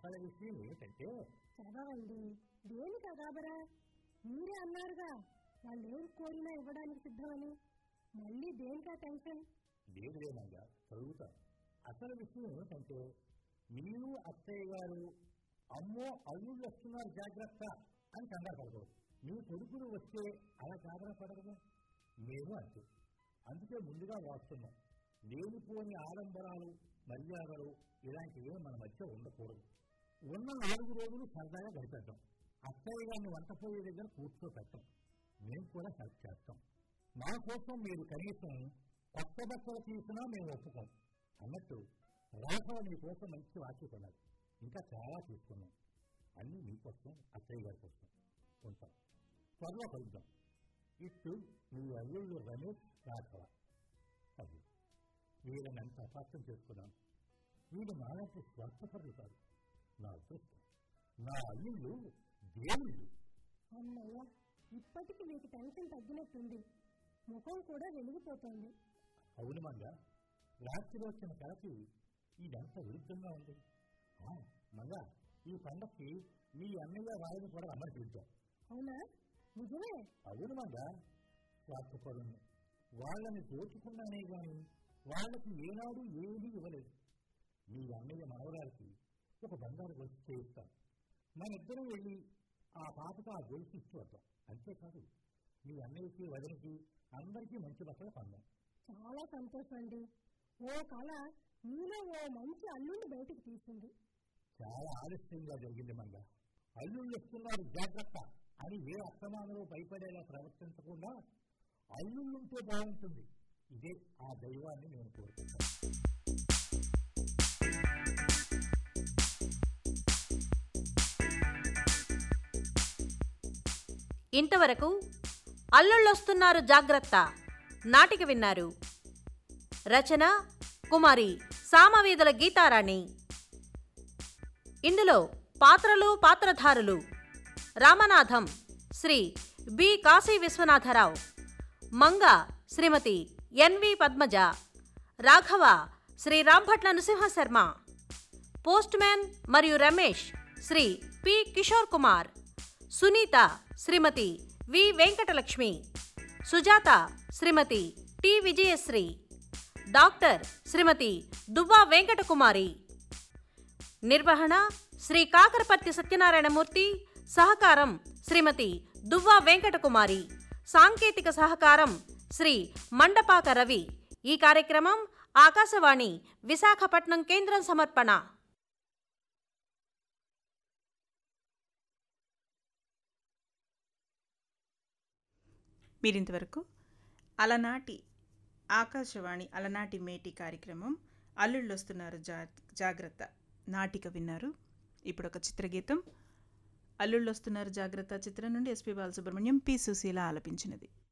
అసలు విషయం ఏమిటంటే చదవండి దేనికి అగాబరా మీరే అన్నారుగా వాళ్ళు ఏం కోరినా ఇవ్వడానికి సిద్ధమని మళ్ళీ దేనికా టెన్షన్ లేదు లేదంగా చదువుతాను అసలు విషయం ఏమిటంటే మీరు అత్తయ్య గారు అమ్మో అల్లుళ్ళు వస్తున్నారు జాగ్రత్త అని కంగారు పడకూడదు మీ కొడుకులు వస్తే అలా కాదన పడదు మేము అంతే అందుకే ముందుగా వాస్తున్నాం లేనిపోని ఆడంబరాలు మర్యాదలు ఇలాంటివి మన మధ్య ఉండకూడదు ఉన్న నాలుగు రోజులు సరదాగా గడిపేద్దాం అత్తయ్య గారిని వంటపోయే దగ్గర కూర్చోపెట్టాం మేము కూడా హెల్ప్ చేస్తాం మా కోసం మీరు కనీసం కొత్త బట్టలు తీసినా మేము ఒప్పుకోం అన్నట్టు రాఘవ నీ కోసం మంచి వాక్య కొన్నాడు ఇంకా చాలా తీసుకున్నాం అన్నీ మీకోసం అత్తయ్య గారి కోసం ఉంటాం త్వరలో కలుద్దాం ఇటు మీ అల్లుళ్ళు రమేష్ రాఘవ అది వీళ్ళని అంత అపార్థం చేసుకున్నాను వీళ్ళు నాలంటే స్వార్థపరులు కాదు నా అదృష్టం నా అల్లుళ్ళు దేవుళ్ళు అమ్మయ్య ఇప్పటికి మీకు టెన్షన్ తగ్గినట్టుంది ముఖం కూడా వెలిగిపోతోంది అవును మంగ రాత్రి వచ్చిన కళకి ఇదంతా విరుద్ధంగా ఉంది ఆ, మంగ ఈ పండక్కి మీ అన్నయ్య వారిని కూడా రమ్మని పిలిచాం అవునా నిజమే అవును మంగ స్వార్థపరుణ్ణి వాళ్ళని దోచుకున్నానే గాని వాళ్ళకి ఏనాడు ఏమీ ఇవ్వలేదు మీ అన్నయ్య మనవరాలకి ఒక బంగారు గొలుసు చేయిస్తాం మన ఇద్దరం వెళ్ళి ఆ పాపకు ఆ గొలుసు ఇచ్చి వద్దాం అంతేకాదు మీ అన్నయ్యకి వదిలికి అందరికీ మంచి బట్టలు పందాం చాలా సంతోషం అండి ఓ కళ మీలో ఓ మంచి అల్లుండి బయటకు తీసింది చాలా ఆలస్యంగా జరిగింది మంగ అల్లుళ్ళు వస్తున్నారు జాగ్రత్త అని ఏ అస్తమానంలో భయపడేలా ప్రవర్తించకుండా అల్లుళ్ళుంటే బాగుంటుంది ఇదే ఆ దైవాన్ని నేను కోరుకుంటాను ఇంతవరకు అల్లుళ్ళొస్తున్నారు జాగ్రత్త నాటిక విన్నారు రచన కుమారి సామవేదుల గీతారాణి ఇందులో పాత్రలు పాత్రధారులు Ramanatham Shri B Kashi Vishwanatharao Manga Srimathi NV Padmaja Raghava Shri Rambhatla Nrusimhasarma postman మరియు Ramesh Shri P Kishore Kumar Sunitha Srimathi V Venkatalakshmi Sujatha Srimathi T Vijayasri doctor Srimathi Duvva Venkatakumari నిర్వహణ శ్రీ కాకరపర్తి సత్యనారాయణమూర్తి సహకారం శ్రీమతి దువ్వా వెంకటకుమారి సాంకేతిక సహకారం శ్రీ మండపాక రవి ఈ కార్యక్రమం ఆకాశవాణి విశాఖపట్నం కేంద్రం సమర్పణ మీరింతవరకు అలనాటి ఆకాశవాణి అలనాటి మేటి కార్యక్రమం అల్లుళ్ళు వస్తున్నారు జా జాగ్రత్త నాటిక విన్నారు ఇప్పుడు ఒక చిత్రగీతం అల్లుళ్ళు వస్తున్నారు జాగ్రత్త చిత్రం నుండి ఎస్పి బాలసుబ్రహ్మణ్యం పి సుశీల ఆలపించినది